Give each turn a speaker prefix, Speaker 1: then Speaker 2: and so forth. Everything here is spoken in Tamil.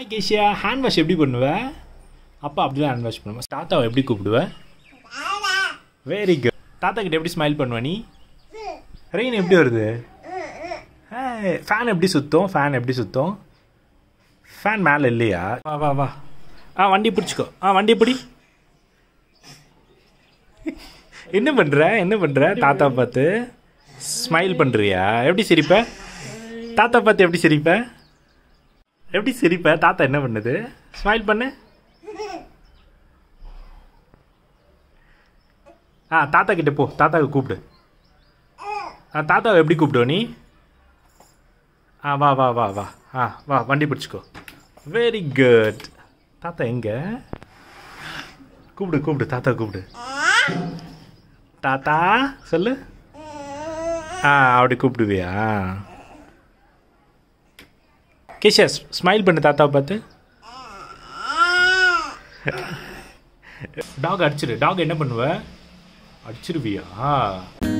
Speaker 1: ஹாய் கேஷியா ஹேண்ட் வாஷ் எப்படி பண்ணுவ அப்பா அப்படிதான் ஹேண்ட் வாஷ் பண்ணுவேன் தாத்தாவை எப்படி கூப்பிடுவ வெரி குட் தாத்தா கிட்ட எப்படி ஸ்மைல் பண்ணுவ நீ ரெயின் எப்படி வருது ஃபேன் எப்படி சுற்றும் ஃபேன் எப்படி சுற்றும் ஃபேன் மேலே இல்லையா வா வா வா ஆ வண்டி பிடிச்சிக்கோ ஆ வண்டி பிடி என்ன பண்ணுற என்ன பண்ணுற தாத்தா பார்த்து ஸ்மைல் பண்ணுறியா எப்படி சிரிப்ப தாத்தா பார்த்து எப்படி சிரிப்ப எப்படி சிரிப்ப தாத்தா என்ன பண்ணுது ஸ்மைல் பண்ணு ஆ தாத்தா கிட்ட போ தாத்தாவுக்கு கூப்பிடு ஆ தாத்தாவை எப்படி கூப்பிடுவ நீ ஆ வா வா வா வா ஆ வா வண்டி பிடிச்சிக்கோ வெரி குட் தாத்தா எங்க கூப்பிடு கூப்பிடு தாத்தா கூப்பிடு தாத்தா சொல்லு ஆ அப்படி கூப்பிடுவியா கேஷா ஸ்மைல் பண்ணு தாத்தாவை பார்த்து டாக் அடிச்சிரு டாக் என்ன பண்ணுவ அடிச்சிருவியா